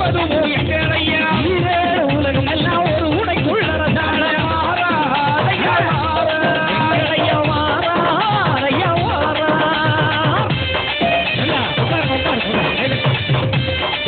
முழுவதும் எங்களையா ஈரேழு உலகம் எல்லாம் ஒரு உடைக்குள் அரசாள ஐயா எங்களையா வாரா ஐயா வாரா என்ன உட்காருங்க உட்காருங்க உட்காருங்க.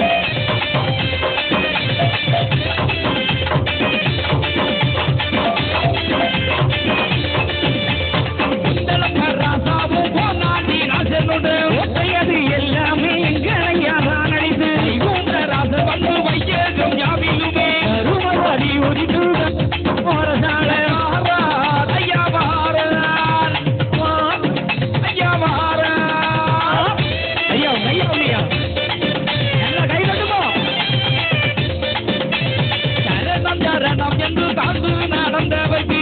ராசாவும் போனாண்டி ராசனோடு ஒத்தையது எல்லாமே எங்களையா தான் அழைத்து கூந்த ராச வந்து வையகம் யாவிலுமே கருமவாடி ஒதித்து அரசாள ஐயா வாரான் ஐயா வாரான் ஐயா ஐயா ஐயா என்ன கை கட்டுமோ சரணம் சரணம் என்று தாழ்ந்து நடந்தவைக்கு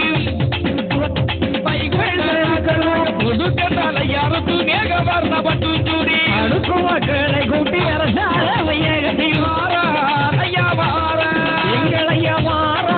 யாருக்கு மேக வர்ணப்பட்டு சூடி அடுக்கு மக்களை கூட்டி அரசாள வையகத்தில் வாரா ஐயா வாரா எங்களையா மாறா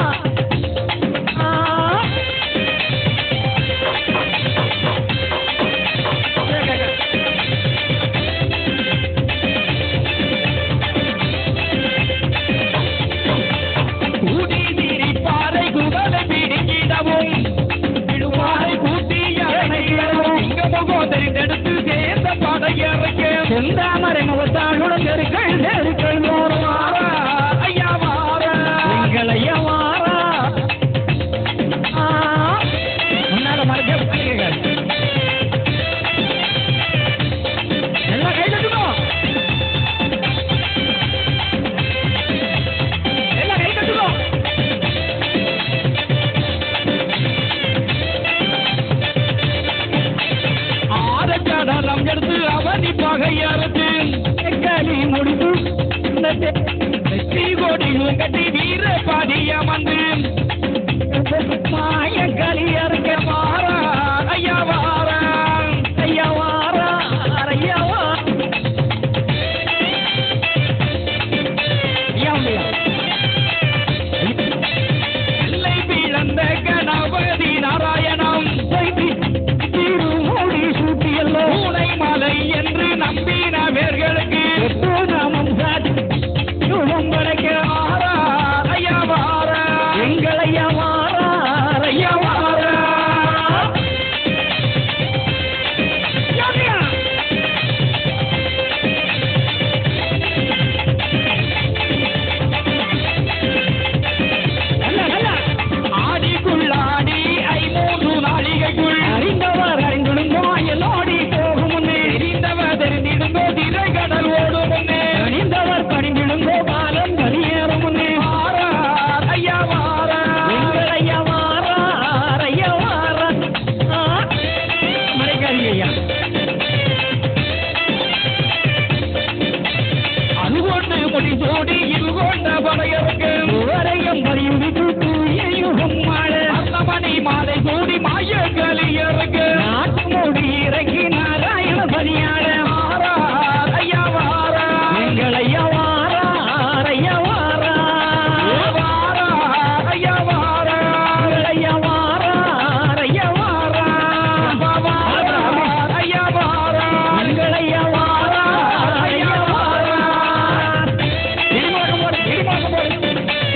கூடி திரிப்பாறை குவலை பிடிக்கிடவும் விடுவாரை கூட்டி அணைக்கிறவும் இங்க முகம் தெரிந்தெடுத்து சேர்ந்த படையறைக்க செந்தாமரை முகத்தாளுடன் தெருக்கள் தெருக்கள் மோறும் வாரா ஐயா வாரா எங்களையா மாறா முன்னால மறைக்க வைக்கிறீர்கள். எல்லாம் கை தட்டுவோம் எல்லாம் கை தட்டுவோம் ஆரச்சடலம் எடுத்து அவனி பகையறுத்து களி முடிவு இந்த வெற்றி கொடியும் கட்டி வீர பாடிய வந்து மாய களி அறுக்க வாரா ஐயா வாரா ஐயா வாரா ஐயா வா ஐயா உண்மையா எல்லை பிளந்த கணபதி நாராயணம் திருமூடி சூட்டியல்லோ பூனை மலை என்று நம்பின வேர்களுக்கு எப்போ நாமம் சாட்சி சுகம் படைக்க வாரா ஐயா வாரா எங்களையா வாரா ஐயா வாரா நல்ல நல்ல ஆடிக்குள்ளாடி ஐமூன்று நாளிகைக்குள் அறிந்தவர் அறிந்துடுங்கோ எல்லோடி போகும் முன்னே தெரிந்தவ தெரிந்திடுங்கோ திரை கடல் ஓடும் முன்னே அணிந்தவர் பணிந்திடுங்கோ பாலம் வெளியேறும் முன்னே வாரா ஐயா வாரா எங்கள் ஐயா வாரா ஐயா வாரா ஆ, மறைக்காதீங்க ஐயா அதுகொண்டு முடி சூடி இது கொண்ட படையருக்கு உவரையும் பரியுடித்து தூய யுகம் மாட அர்த்தமணி மாலை சூடி மாய கலியருக்கு நாட்டு மூடி இறக்கி நாராயண பணியாட வாரா ஐயா வாரா எங்கள் ஐயா வாரா ஐயா வாரா வாரா ஐயா வாரா எங்கள் ஐயா வாரா ஐயா வாரா ஐயா வாரா எங்கள் ஐயா வாரா ஐயா வாரா இடிமுழக்கம் போடு இடிமுழக்கம் போடு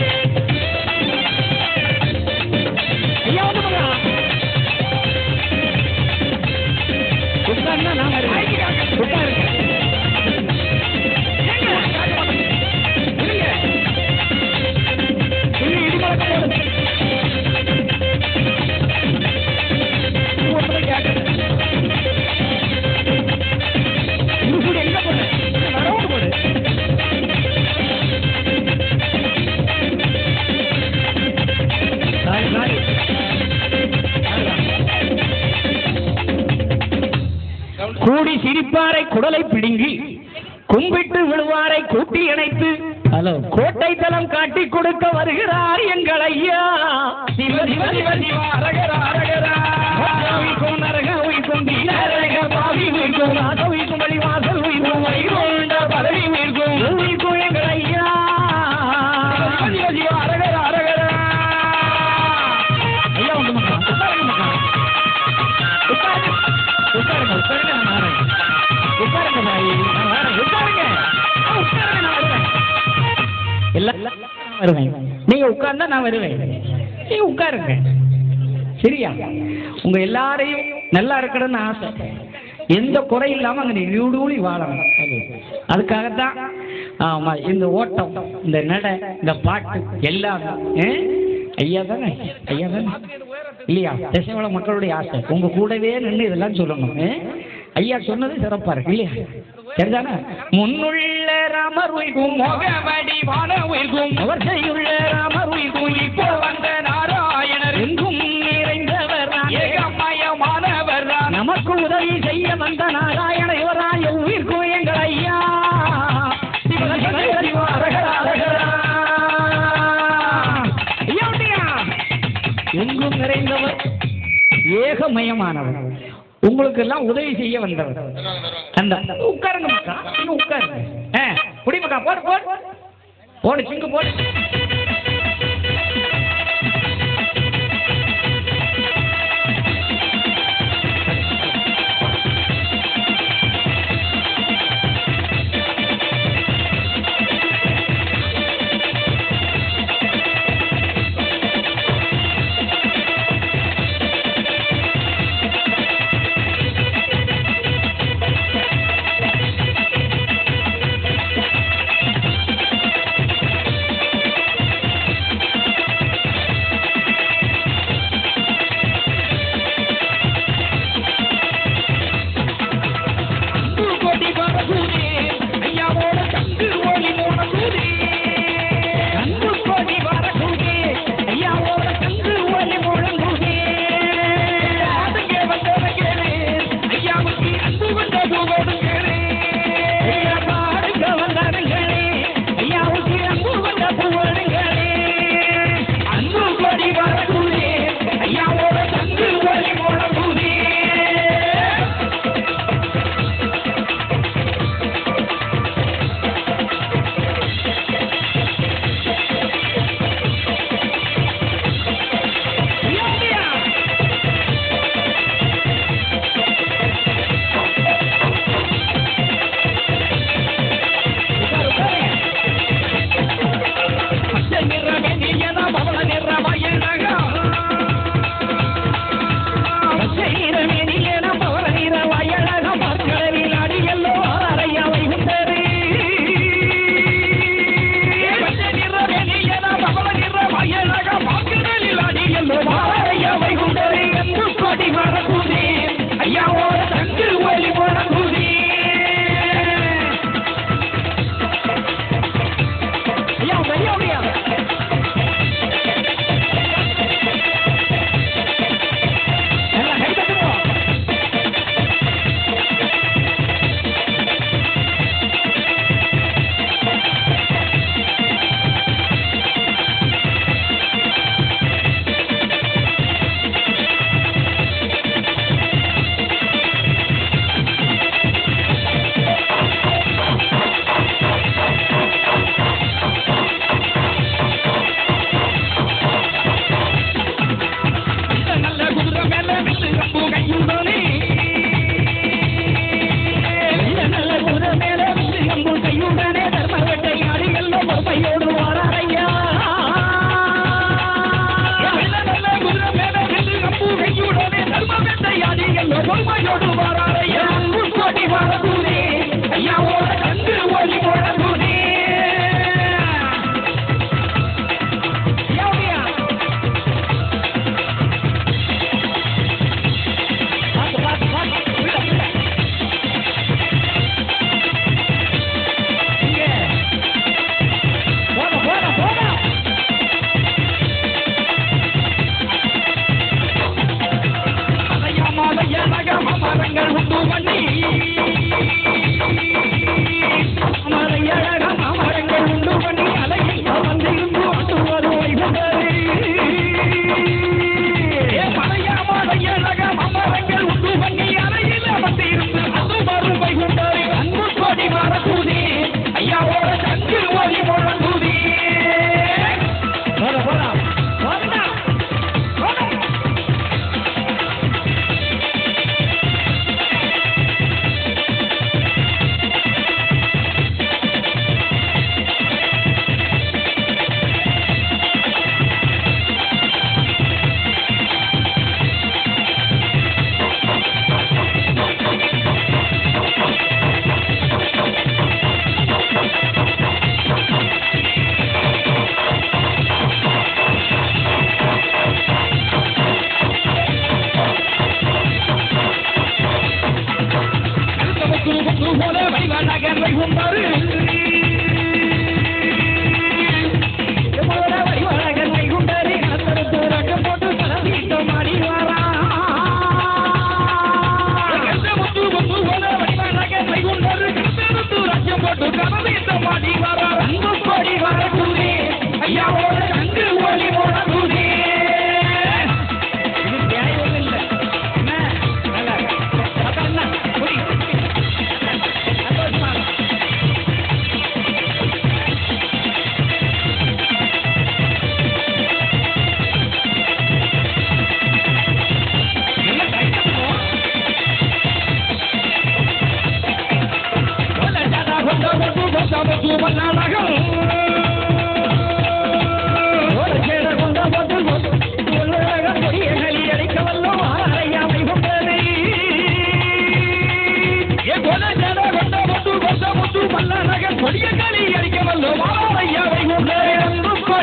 ஐயா வந்து பாருங்க உட்கார்ந்தா நான் வருவேன் உட்காருங்க இருங்க இன்னும் இடிமுழக்கம் போடு ஒருத்தரை கேட்கல. முசுடி எங்க போடு வரவுண்டு போடு சாரி சாரி கூடி சிரிப்பாரை குடலை பிடுங்கி கும்பிட்டு விழுவாரை கூட்டி இணைத்து ஹலோ கோட்டை தலம் காட்டி கொடுக்க வருகிறார் எங்கள் ஐயா சிவ சிவ சிவ சிவ அரகரா அரகரா உயிர்க்கும் நரக உயிர்க்கும் தீனரக பாவி உயிர்க்கும் ராச உயிர்க்கும் வழி வாசல் உயிர்க்கும் வைகுண்ட பதவி உயிர்க்கும் உயிர்க்கும் எங்கள் ஐயா சிவ சிவ சிவ அரகரா அரகரா ஐயா உண்டு மக்கா உட்காருங்க மக்கா உட்காருங்க உட்காருங்க உட்காருங்க நான் வரேன் உட்காருங்க பாய் நான் வரேன் உட்காருங்க ஆ, உட்காருங்க நான் வரேன் எல்லாம் நான் வருவேன் நீங்க உட்கார்ந்தா நான் வருவேன் நீங்க உட்காருங்க சரியா உங்க எல்லாரையும் நல்லா இருக்கணும்னு ஆசை எந்த குறை இல்லாம அங்க நீடூழி வாழணும் அதுக்காகத்தான் ஆமா இந்த ஓட்டம் இந்த நடை இந்த பாட்டு எல்லாமே ஆ? ஐயா தானே ஐயா தானே இல்லையா தசைவள மக்களுடைய ஆசை உங்க கூடவே நின்று இதெல்லாம் சொல்லணும் ஆ? ஐயா சொன்னது சிறப்பா இருக்கு இல்லையா சரிதானே முன்னுள்ள ராமர் உயிர்க்கும் முகமடி வான உயிர்க்கும் அவர் செய்யுள்ள ராமர் உயிர்க்கும் இப்போ வந்த நாராயணர் எங்கும் நிறைந்தவர் நானே. ஏகமயமானவர் தான் நமக்கு உதவி செய்ய வந்த நாராயண யுவராய உயிர்க்கும் எங்கள் ஐயா சிவ சிவ சிவ அரகரா, அரகரா. ஐயா, உண்டியா? எங்கும் நிறைந்தவர் ஏகமயமானவர் உங்களுக்கு எல்லாம் உதவி செய்ய வந்தவர் அந்த உட்காருங்க மக்கா நீங்க உட்காருங்க ஆ, புடி மக்கா போடு போடு போடு சிங்கு போடு அன்பு கொடி பரகுதே ஐயாவோட தங்கு ஒளி முழங்குதே அன்பு கொடி வரகுதே ஐயாவோட தங்கு ஒலி முழங்குதே அதுங்கே வந்தவர்களே ஐயாவுக்கு அன்பு கொண்ட பூவோடுங்களே ஐயா பாடுங்க வந்தாருங்களே ஐயாவுக்கு அன்பு வந்த புகழுங்களே அன்பு கொடி பரகுதே ஐயாவோட தங்கு ஒளி முழங்குதே பச்சை நிற வெண்ணியனா பவள நிற வயலகா பச்சை நிற மேனியன பவள நிற வயலகம் பார்க்கடலில் அடியல்லோ அறையா வைகுந்தரே பச்சை நிற வெண்ணியனா பவள நிற வயலகா பார்க்கடலில் அடியல்லோ மாலைய வைகுண்டரே அன்பு கொடி பரகுதே ஐயாவோட தங்கு ஒளி முழங்குதே ஐயா உங்க ஐயா உங்க ஐயா எல்லாம் கை தட்டுவோம்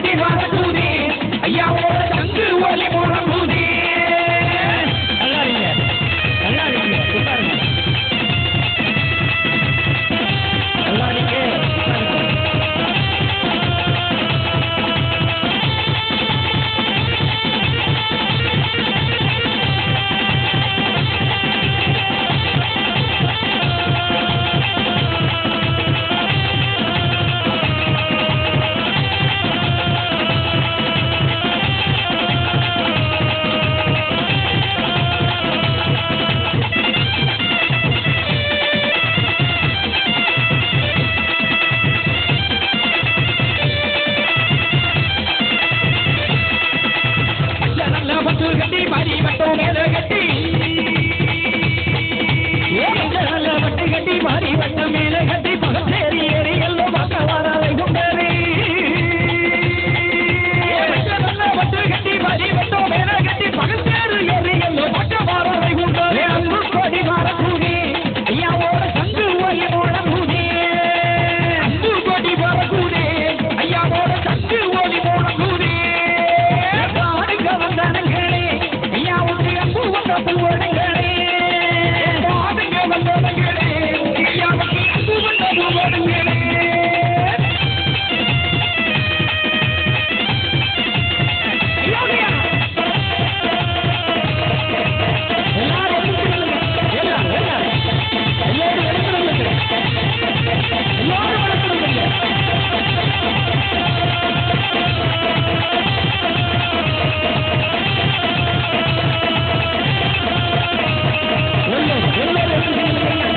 கொடி வரக்கூதி ஐயாவோட தங்கு ஒலி முழங்குதி நல்லா இருங்க நல்லா இருங்க உட்காருங்க நல்லா இருங்க உட்காருங்க. நல்ல பட்டு கட்டி மடி வட்டம் மேல கட்டி நல்ல பட்டு கட்டி மடி வட்டம் மேல கட்டி பகத்தேரி ஏறி எல்லோ பக்க வாராவை குண்டரி நல்ல பட்டு கட்டி மடி வட்டம் மேல கட்டி பகத்தேரி ஏறி எல்லோ பக்க வாராவை குண்டரி அன்பு கொடி வரக்கூடி ஐயாவோட சங்கு ஒலி முழங்குதி அன்பு கொடி வரக்கூடி ஐயாவோட சங்கு ஒலி முழங்குதி பாடுக வந்தனங்களே ஐயாவுக்கு அன்பு வந்த பூவனங்களே பாடுக வந்தனங்களே ஐயாவுக்கு அன்பு வந்த பூவனங்களே ஐயோடியா எல்லாரும் எடுத்துக்கொள்ளுங்க எல்லாரும் எல்லாரும் எல்லாரும் எடுத்துக்கொள்ளுங்க எல்லாரும் எடுத்துக்கொள்ளுங்க எல்லாரும் எல்லாரும் எடுத்துக்கொள்ளுங்க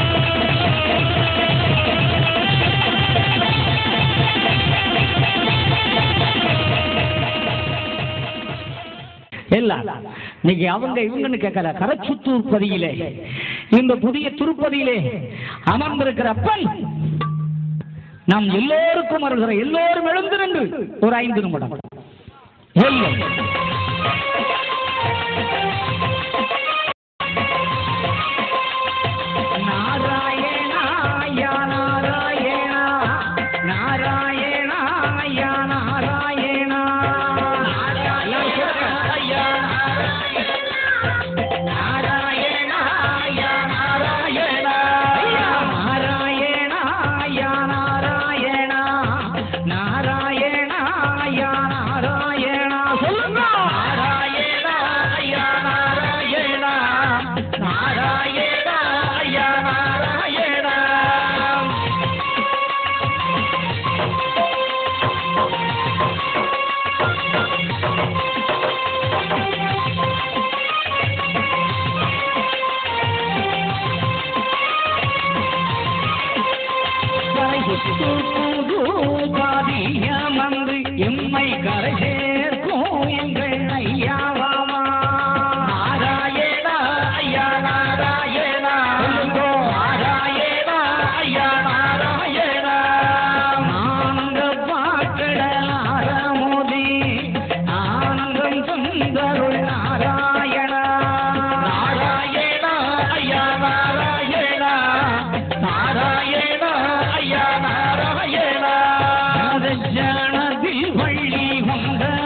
எல்லாம் இன்னைக்கு அவங்க இவங்கன்னு கேட்கல கரச்சுத்தூர் பதியிலே இந்த புதிய திருப்பதியிலே அமர்ந்திருக்கிற அப்பன் நாம் எல்லோருக்கும் வருகிற எல்லோரும் எழுந்திருந்து ஒரு ஐந்து நிமிடம் இல்லை நாராயணா யா நாராயணா நாராயணா யா நாராயணா நாராயணா யா நாராயணா நாராயணா யா நாராயணா நாராயணா யா நாராயணா சொல்லுங்க நாராயணா யா நாராயணா நாராயணா யா நாராயணா காதியமன்று எம்மை கரை சேர்க்கும் எங்கள் ஐயாவாமா நாராயணா ஐயா நாராயணா நாராயணா ஐயா நாராயணா ஆனந்த பாக்கடலார மோதி ஆனந்தம் சுந்தருள் நாராயணா நாராயணா ஐயா நாராயணா நாராயணா ஐயா நாராயணா ஜனதில் வள்ளி வந்த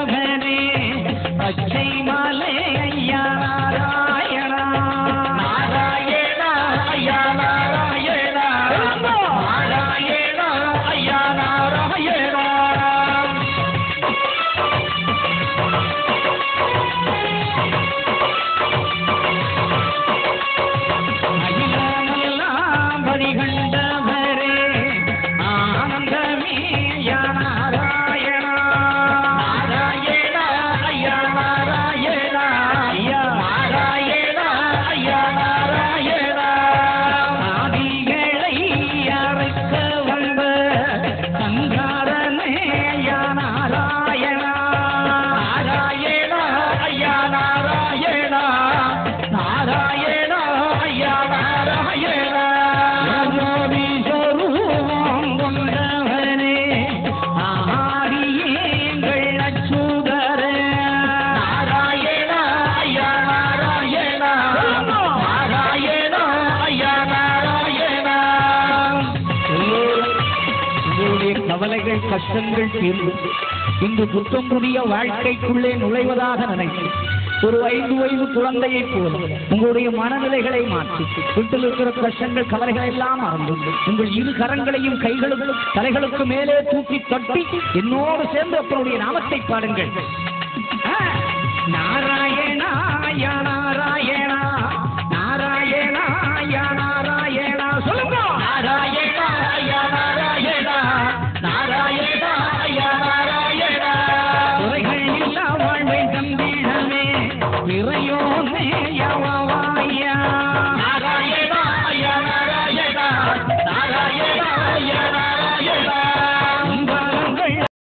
கவலைகள் கஷ்டங்கள் தீர்ந்து இன்று புத்தம் புதிய வாழ்க்கைக்குள்ளே நுழைவதாக நினைத்து ஒரு ஐந்து வயது குழந்தையைப் போல உங்களுடைய மனநிலைகளை மாற்றி வீட்டில் இருக்கிற கஷ்டங்கள் கவலைகள் எல்லாம் மறந்து உங்கள் இரு கரங்களையும் கைகளுக்கும் தலைகளுக்கு மேலே தூக்கி தட்டி என்னோடு சேர்ந்து அப்பனுடைய நாமத்தை பாடுங்கள் ஆ, நாராயண